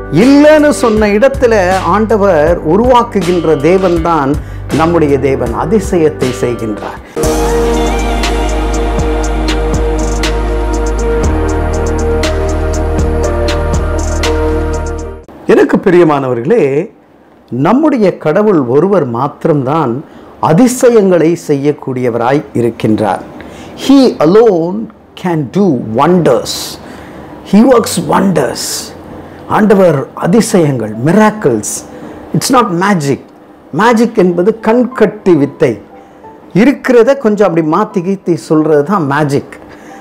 இல்லைன்னு சொன்ன இடத்துல ஆண்டவர் உருவாக்குகின்ற தேவன்தான் நம்முடைய தேவன் அதிசயத்தை செய்கின்றார் எனக்கு பிரியமானவர்களே நம்முடைய கடவுள் ஒருவர் மாத்திரம்தான் அதிசயங்களை செய்யக்கூடியவராய் இருக்கின்றார் he alone can do wonders he works wonders ஆண்டவர் அதிசயங்கள் miracles it's not magic magic என்பது கண்கட்டி வித்தை இருக்கிறத கொஞ்சம் அப்படி மாற்றி கீத்தி சொல்கிறது தான் மேஜிக்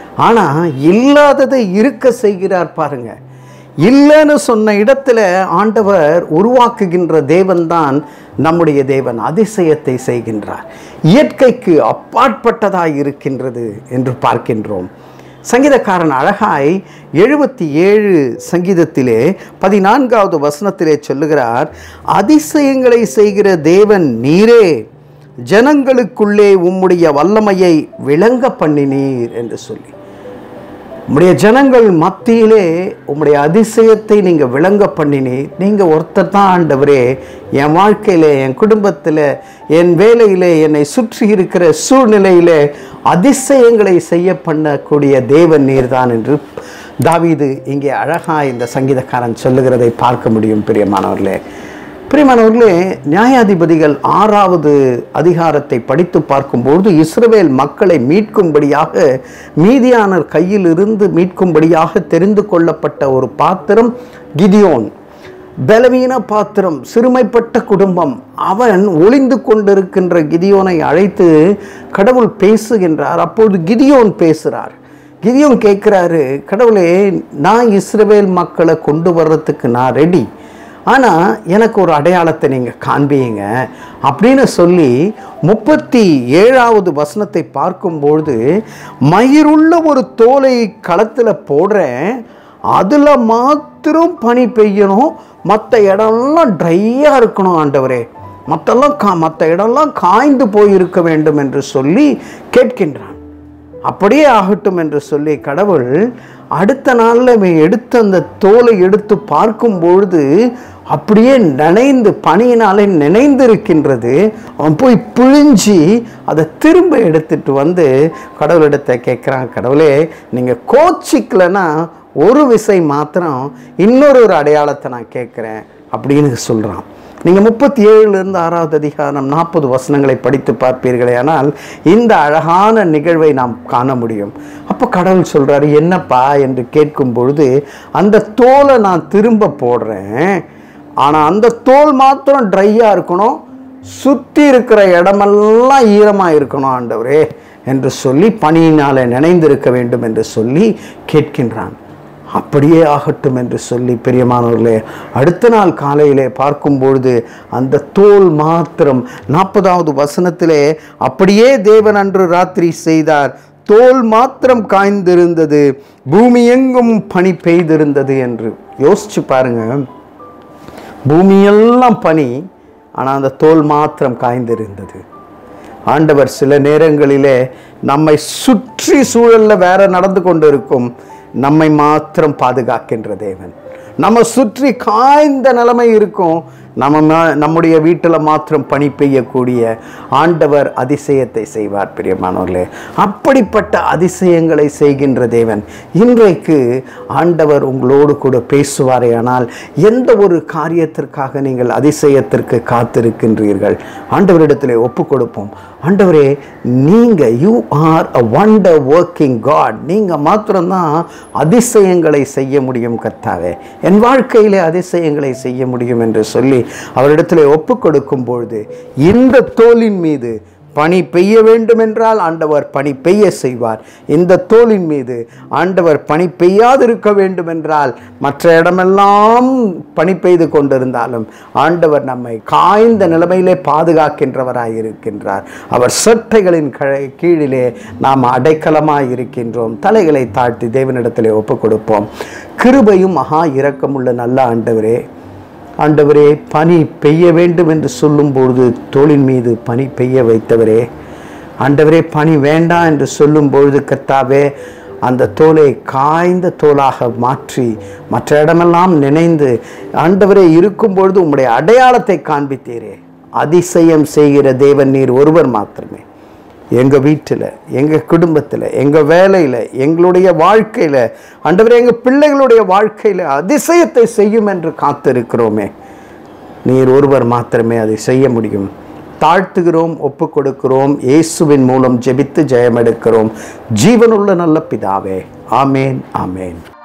ஆனால் இல்லாததை இருக்க செய்கிறார் பாருங்க இல்லைன்னு சொன்ன இடத்துல ஆண்டவர் உருவாக்குகின்ற தேவன்தான் நம்முடைய தேவன் அதிசயத்தை செய்கின்றார் இயற்கைக்கு அப்பாற்பட்டதாய் இருக்கின்றது என்று பார்க்கின்றோம் சங்கீதக்காரன் அழகாய் எழுபத்தி ஏழு சங்கீதத்திலே பதினான்காவது வசனத்திலே சொல்லுகிறார் அதிசயங்களை செய்கிற தேவன் நீரே ஜனங்களுக்குள்ளே உம்முடைய வல்லமையை விளங்க பண்ணினீர் என்று சொல்லி உம்முடைய ஜனங்கள் மத்தியிலே உம்முடைய அதிசயத்தை நீங்கள் விளங்க பண்ணினீர் நீங்கள் ஒருத்தர் தான் ஆண்டவரே என் வாழ்க்கையில் என் குடும்பத்தில் என் வேலையில் என்னை சுற்றி இருக்கிற சூழ்நிலையில் அதிசயங்களை செய்ய பண்ணக்கூடிய தேவன் நீர்தான் என்று தாவீது இங்கே அழகாக இந்த சங்கீதக்காரன் சொல்லுகிறதை பார்க்க முடியும் பிரியமானவர்களே பிரியமானவர்களே நியாயாதிபதிகள் ஆறாவது அதிகாரத்தை படித்து பார்க்கும்போது இஸ்ரவேல் மக்களை மீட்கும்படியாக மீதியானர் கையில் இருந்து மீட்கும்படியாக தெரிந்து கொள்ளப்பட்ட ஒரு பாத்திரம் கிதியோன் பலவீன பாத்திரம் சிறுமைப்பட்ட குடும்பம் அவன் ஒளிந்து கொண்டிருக்கின்ற கிதியோனை அழைத்து கடவுள் பேசுகின்றார் அப்பொழுது கிதியோன் பேசுகிறார் கிதியோன் கேட்குறாரு கடவுளே நான் இஸ்ரவேல் மக்களை கொண்டு வர்றதுக்கு நான் ரெடி ஆனால் எனக்கு ஒரு அடையாளத்தை நீங்கள் காண்பியுங்க அப்படின்னு சொல்லி முப்பத்தி ஏழாவது வசனத்தை பார்க்கும்பொழுது மயிருள்ள ஒரு தோலை களத்தில் போடுறேன் அதில் மாத்திரம் பனி பெய்யணும் மற்ற இடம்லாம் ட்ரையாக இருக்கணும் ஆண்டவரே மற்றெல்லாம் கா மற்ற இடம்லாம் காய்ந்து போயிருக்க வேண்டும் என்று சொல்லி கேட்கின்றான் அப்படியே ஆகட்டும் என்று சொல்லி கடவுள் அடுத்த நாளில் இவன் எடுத்து அந்த தோலை எடுத்து பார்க்கும் பொழுது அப்படியே நினைந்து பனியினாலே நினைந்து இருக்கின்றது அவன் போய் பிழிஞ்சி அதை திரும்ப எடுத்துட்டு வந்து கடவுளிடத்தை கேட்குறான் கடவுளே நீங்கள் கோச்சிக்கலைன்னா ஒரு விசை மாத்திரம் இன்னொரு ஒரு அடையாளத்தை நான் கேட்குறேன் அப்படின்னு சொல்கிறான் நீங்கள் முப்பத்தி ஏழுலேருந்து ஆறாவது அதிகாரம் நாற்பது வசனங்களை படித்து பார்ப்பீர்களே ஆனால் இந்த அழகான நிகழ்வை நாம் காண முடியும் அப்போ கடவுள் சொல்கிறாரு என்னப்பா என்று கேட்கும் பொழுது அந்த தோலை நான் திரும்ப போடுறேன் ஆனால் அந்த தோல் மாத்திரம் ட்ரையாக இருக்கணும் சுற்றி இருக்கிற இடமெல்லாம் ஈரமாக இருக்கணும் ஆண்டவரே என்று சொல்லி பனியினால் நினைந்திருக்க வேண்டும் என்று சொல்லி கேட்கின்றான் அப்படியே ஆகட்டும் என்று சொல்லி பெரியமானவர்களே அடுத்த நாள் காலையிலே பார்க்கும்பொழுது அந்த தோல் மாத்திரம் நாற்பதாவது வசனத்திலே அப்படியே தேவன் அன்று ராத்திரி செய்தார் தோல் மாத்திரம் காய்ந்திருந்தது பூமி எங்கும் பனி பெய்திருந்தது என்று யோசிச்சு பாருங்க பூமியெல்லாம் பனி ஆனால் அந்த தோல் மாத்திரம் காய்ந்திருந்தது ஆண்டவர் சில நேரங்களிலே நம்மை சுற்றி சூழலில் வேற நடந்து கொண்டு இருக்கும் நம்மை மாத்திரம் பாதுகாக்கின்ற தேவன் நம்ம சுற்றி காய்ந்த நிலைமை இருக்கும் நம்ம மா- நம்முடைய வீட்டில் மாத்திரம் பனி பெய்யக்கூடிய ஆண்டவர் அதிசயத்தை செய்வார் பிரியமானவர்களே அப்படிப்பட்ட அதிசயங்களை செய்கின்ற தேவன் இன்றைக்கு ஆண்டவர் உங்களோடு கூட பேசுவாரே ஆனால் எந்த ஒரு காரியத்திற்காக நீங்கள் அதிசயத்திற்கு காத்திருக்கின்றீர்கள் ஆண்டவரிடத்தில் ஒப்பு கொடுப்போம் ஆண்டவரே நீங்கள் you are a wonder working God நீங்கள் மாத்திரம்தான் அதிசயங்களை செய்ய முடியும் கர்த்தாவே என் வாழ்க்கையிலே அதிசயங்களை செய்ய முடியும் என்று சொல்லி அவரிடத்தில் ஒப்பு கொடுக்கும் பொழுது இந்த தோலின் மீது பனி பெய்ய வேண்டும் என்றால் ஆண்டவர் பனி பெய்ய செய்வார் இந்த தோலின் மீது ஆண்டவர் பனி பெய்யாதிருக்க வேண்டும் என்றால் மற்ற இடமெல்லாம் பனி பெய்து கொண்டிருந்தாலும் ஆண்டவர் நம்மை காய்ந்த நிலைமையிலே பாதுகாக்கின்றவராய் இருக்கின்றார் அவர் சட்டைகளின் கழ- கீழிலே நாம் அடைக்கலமாய் இருக்கின்றோம் தலைகளை தாழ்த்தி தேவனிடத்திலே ஒப்பு கொடுப்போம் கிருபையும் மகா இரக்கமுள்ள நல்ல ஆண்டவரே ஆண்டவரே பனி பெய்ய வேண்டும் என்று சொல்லும் பொழுது தோளின் மீது பனி பெய்ய வைத்தவரே ஆண்டவரே பனி வேண்டாம் என்று சொல்லும் பொழுது கர்த்தாவே அந்த தோலை காய்ந்த தோலாக மாற்றி மற்ற இடமெல்லாம் நினைந்து ஆண்டவரே இருக்கும் பொழுது உம்முடைய அடையாளத்தை காண்பித்தீரே அதிசயம் செய்கிற தேவன் நீர் ஒருவர் மாத்திரமே எங்கள் வீட்டில் எங்கள் குடும்பத்தில் எங்கள் வேலையில் எங்களுடைய வாழ்க்கையில் ஆண்டவரே எங்கள் பிள்ளைகளுடைய வாழ்க்கையில் அதிசயத்தை செய்யும் என்று காத்திருக்கிறோமே நீர் ஒருவர் மாத்திரமே அதை செய்ய முடியும் தாழ்த்துகிறோம் ஒப்பு கொடுக்கிறோம் இயேசுவின் மூலம் ஜெபித்து ஜெயமெடுக்கிறோம் ஜீவனுள்ள நல்ல பிதாவே ஆமேன் ஆமேன்